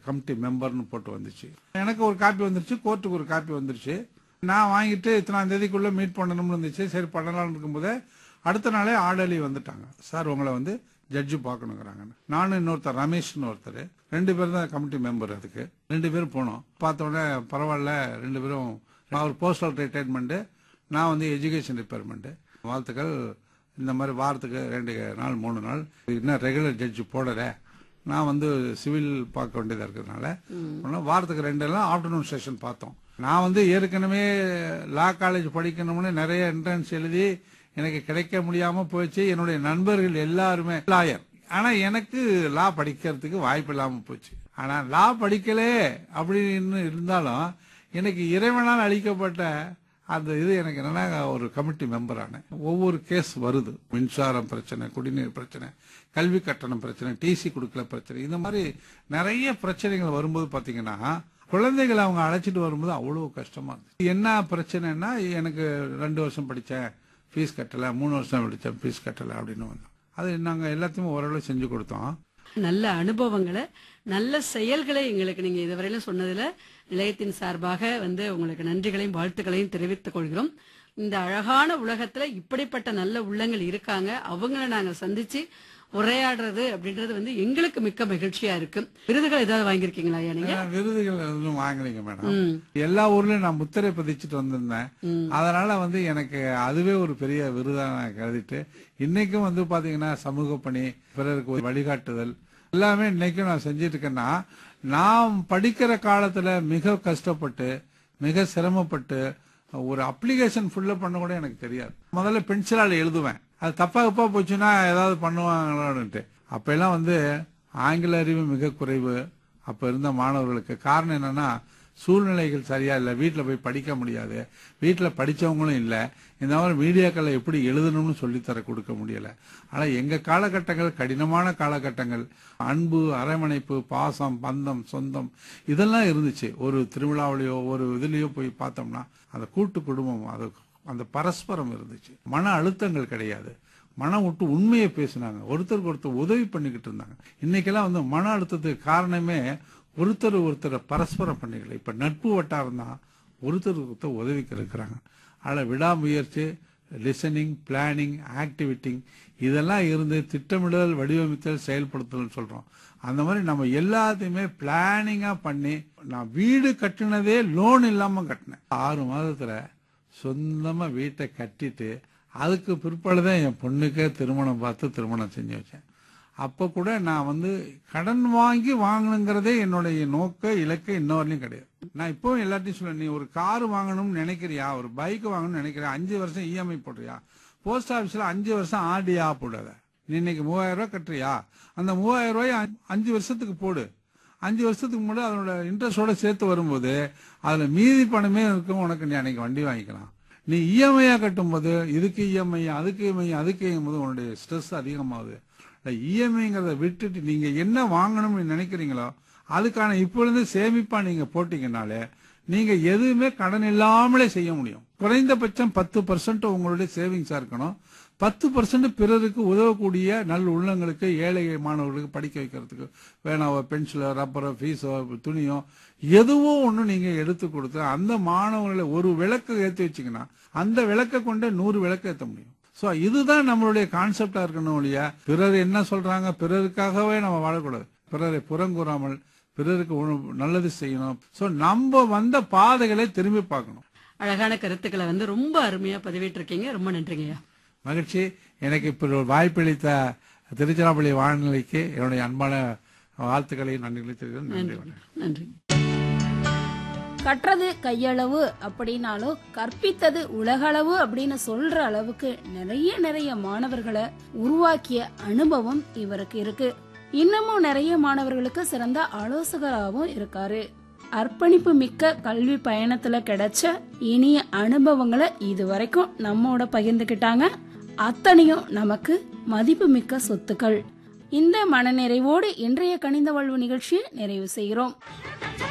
Committee மெம்பர்னு போட்டு வந்துச்சு எனக்கு ஒரு காப்பி வந்துருச்சு கோர்ட்டுக்கு ஒரு காப்பி வந்துருச்சு நான் வாங்கிட்டு இத்தனாம் தேதிக்குள்ள மீட் பண்ணணும்னு இருந்துச்சு சரி பண்ணலாம்னு இருக்கும்போது அடுத்த நாளே ஆர்டர்லி வந்துட்டாங்க சார் உங்களை வந்து ஜட்ஜு பார்க்கணுங்கிறாங்க நானும் இன்னொருத்தர் ரமேஷ்னு ஒருத்தர் ரெண்டு பேரும் தான் கமிட்டி மெம்பர் அதுக்கு ரெண்டு பேரும் போனோம் பார்த்த உடனே பரவாயில்ல ரெண்டு பேரும் அவர் போஸ்டல் ரிட்டைர்மெண்ட்டு நான் வந்து எஜுகேஷன் டிபார்ட்மெண்ட்டு வாழ்த்துக்கள் இந்த மாதிரி வாரத்துக்கு ரெண்டு நாள் மூணு நாள் இன்னும் ரெகுலர் ஜட்ஜு போடல நான் வந்து சிவில் பார்க்க வேண்டியதா இருக்கிறதுனால ஒண்ணு வாரத்துக்கு ரெண்டு எல்லாம் ஆஃப்டர்நூன் செஷன் பார்த்தோம் நான் வந்து ஏற்கனவே லா காலேஜ் படிக்கணும்னு நிறைய என்ட்ரன்ஸ் எழுதி எனக்கு கிடைக்க முடியாம போச்சு என்னுடைய நண்பர்கள் எல்லாருமே லாயர் ஆனா எனக்கு லா படிக்கிறதுக்கு வாய்ப்பு இல்லாம போச்சு ஆனா லா படிக்கலே அப்படின்னு இருந்தாலும் எனக்கு இறைவனால் அளிக்கப்பட்ட அந்த இது எனக்கு என்னன்னா ஒரு கமிட்டி மெம்பர் ஆனேன் ஒவ்வொரு கேஸ் வருது மின்சாரம் பிரச்சனை குடிநீர் பிரச்சனை கல்வி கட்டணம் பிரச்சனை டிசி கொடுக்கல பிரச்சனை இந்த மாதிரி நிறைய பிரச்சனைகள் வரும்போது பாத்தீங்கன்னா குழந்தைகளை அவங்க அழைச்சிட்டு வரும்போது அவ்வளவு கஷ்டமா இருந்துச்சு என்ன பிரச்சனைன்னா எனக்கு ரெண்டு வருஷம் படிச்சேன் ஃபீஸ் கட்டல மூணு வருஷம் படிச்சேன் ஃபீஸ் கட்டல அப்படின்னு வந்தோம் அது நாங்க எல்லாத்தையுமே ஓரளவு செஞ்சு கொடுத்தோம் நல்ல அனுபவங்களை நல்ல செயல்களை எங்களுக்கு நீங்க இதுவரையிலும் சொன்னதுல நிலையத்தின் சார்பாக வந்து உங்களுக்கு நன்றிகளையும் வாழ்த்துக்களையும் தெரிவித்துக் கொள்கிறோம் இந்த அழகான உலகத்துல இப்படிப்பட்ட நல்ல உள்ளங்கள் இருக்காங்க அவங்கள நாங்க சந்திச்சு உரையாடுறது அப்படின்றது வந்து எங்களுக்கு மிக்க மகிழ்ச்சியா இருக்கு விருதுகள் ஏதாவது வாங்கியிருக்கீங்களா ஐயா நீங்க நான் விருதுகள் எதுவும் வாங்கலைங்க மேடம் ம். எல்லா ஊர்லயும் நான் முத்திரை பதிச்சுட்டு வந்திருந்தேன் ம். அதனால வந்து எனக்கு அதுவே ஒரு பெரிய விருதா நான் கருதிட்டு இன்னைக்கும் வந்து பாத்தீங்கன்னா சமூக பணி பிறருக்கு ஒரு வழிகாட்டுதல் எல்லாமே இன்னைக்கும் நான் செஞ்சிட்டு இருக்கேன்னா நான் படிக்கிற காலத்துல மிக கஷ்டப்பட்டு மிக சிரமப்பட்டு ஒரு அப்ளிகேஷன் ஃபுல்ல பண்ண கூட எனக்கு தெரியாது முதல்ல பென்சிலால எழுதுவேன் அது தப்பா தப்பா போச்சுன்னா ஏதாவது பண்ணுவாங்களோன்ட்டு அப்ப எல்லாம் வந்து ஆங்கில அறிவு மிக குறைவு அப்ப இருந்த மாணவர்களுக்கு காரணம் என்னன்னா சூழ்நிலைகள் சரியா இல்ல வீட்ல போய் படிக்க முடியாது வீட்ல படிச்சவங்களும் இல்ல இந்த மாதிரி மீடியாக்களை எப்படி எழுதணும்னு சொல்லித்தர கொடுக்க முடியல ஆனா எங்க காலகட்டங்கள் கடினமான காலகட்டங்கள் அன்பு அரவணைப்பு பாசம் பந்தம் சொந்தம் இதெல்லாம் இருந்துச்சு ஒரு திருவிழாவிலையோ ஒரு இதுலயோ போய் பார்த்தோம்னா அந்த கூட்டு குடும்பம் அது அந்த பரஸ்பரம் இருந்துச்சு மன அழுத்தங்கள் கிடையாது மனம் விட்டு உண்மையை பேசினாங்க ஒருத்தருக்கு ஒருத்தர் உதவி பண்ணிக்கிட்டு இருந்தாங்க இன்னைக்கெல்லாம் வந்து மன அழுத்தத்துக்கு காரணமே ஒருத்தர் ஒருத்தரை பரஸ்பரம் பண்ணிக்கல இப்ப நட்பு வட்டாரம் தான் ஒருத்தருக்கு ஒருத்தர் உதவிக்கு இருக்கிறாங்க அதில் விடாமுயற்சி லிசனிங் பிளானிங் ஆக்டிவிட்டிங் இதெல்லாம் இருந்து திட்டமிடுதல் வடிவமைத்தல் செயல்படுத்தல் சொல்றோம் அந்த மாதிரி நம்ம எல்லாத்தையுமே பிளானிங்கா பண்ணி நான் வீடு கட்டினதே லோன் இல்லாம கட்டினேன் ஆறு மாதத்துல சொந்தமா வீட்டை கட்டிட்டு அதுக்கு பிற்பாடுதான் என் பொண்ணுக்கே திருமணம் பார்த்து திருமணம் செஞ்சு வச்சேன் அப்ப கூட நான் வந்து கடன் வாங்கி வாங்கணுங்கிறதே என்னுடைய நோக்க இலக்கு இன்ன வரையிலும் கிடையாது நான் இப்போ எல்லாத்தையும் சொல்ல நீ ஒரு கார் வாங்கணும்னு நினைக்கிறியா ஒரு பைக் வாங்கணும்னு நினைக்கிறியா அஞ்சு வருஷம் இஎம்ஐ போடுறியா போஸ்ட் ஆபீஸ்ல அஞ்சு வருஷம் ஆர்டியா போடாத நீ இன்னைக்கு மூவாயிரம் ரூபாய் கட்டுறியா அந்த மூவாயிரம் ரூபாய் அஞ்சு- அஞ்சு வருஷத்துக்கு போடு அஞ்சு வருஷத்துக்கு முன்னாடி அதனோட இன்ட்ரெஸ்டோட சேர்த்து வரும்போது அதுல மீதி பணமே இருக்கும் உனக்கு நீ அன்னைக்கு வண்டி வாங்கிக்கலாம் நீ இஎம்ஐயா கட்டும்போது இதுக்கு இஎம்ஐ அதுக்கு இஎம்ஐ அதுக்கு போது உன்னுடைய ஸ்ட்ரெஸ் அதிகமாகுது இஎம்ஐங்கிறத விட்டுட்டு நீங்க என்ன வாங்கணும்னு நினைக்கிறீங்களோ அதுக்கான இப்போ இருந்து சேமிப்பா நீங்க போட்டீங்கனாலே நீங்க எதுவுமே கடன் இல்லாமலே செய்ய முடியும் குறைந்தபட்சம் பத்து பர்சன்ட் உங்களுடைய சேவிங்ஸா இருக்கணும் பத்து பர்சன்ட் பிறருக்கு உதவக்கூடிய நல்ல உள்ளங்களுக்கு ஏழை மாணவர்களுக்கு படிக்க வைக்கிறதுக்கு வேணாவோ பென்சிலோ ரப்பரோ ஃபீஸோ துணியோ எதுவோ ஒண்ணு நீங்க எடுத்து கொடுத்து அந்த மாணவர்களை ஒரு விளக்கு ஏத்தி வச்சீங்கன்னா அந்த விளக்கை கொண்டு நூறு விளக்கு ஏத்த முடியும் சோ இதுதான் நம்மளுடைய கான்செப்டா இருக்கணும் ஒழிய பிறர் என்ன சொல்றாங்க பிறருக்காகவே நம்ம வாழக்கூடாது பிறரை புறங்கூறாமல் பிறருக்கு உணவு- நல்லது செய்யணும் சோ நம்ம வந்த பாதைகளை திரும்பி பார்க்கணும் அழகான கருத்துக்களை வந்து ரொம்ப அருமையா பதிவிட்டிருக்கீங்க ரொம்ப நன்றிங்கய்யா மகிழ்ச்சி எனக்கு இப்ப ஒரு வாய்ப்பளித்த திருச்சிராப்பள்ளி வானொலிக்கு என்னுடைய அன்பான வாழ்த்துக்களையும் நன்றிகளை தெரிவிக்கிறேன் நன்றி வணக்கம் நன்றி கற்றது கையளவு அப்படின்னாலும் கற்பித்தது உலகளவு அப்படின்னு சொல்ற அளவுக்கு நிறைய நிறைய மாணவர்களை உருவாக்கிய அனுபவம் இவருக்கு இருக்கு இன்னமும் நிறைய மாணவர்களுக்கு சிறந்த ஆலோசகராகவும் இருக்காரு அர்ப்பணிப்பு மிக்க கல்வி பயணத்துல கிடைச்ச இனிய அனுபவங்களை இதுவரைக்கும் நம்மோட பகிர்ந்துக்கிட்டாங்க அத்தனையும் நமக்கு மதிப்பு மிக்க சொத்துக்கள் இந்த மனநிறைவோடு இன்றைய கணித வாழ்வு நிகழ்ச்சியை நிறைவு செய்கிறோம்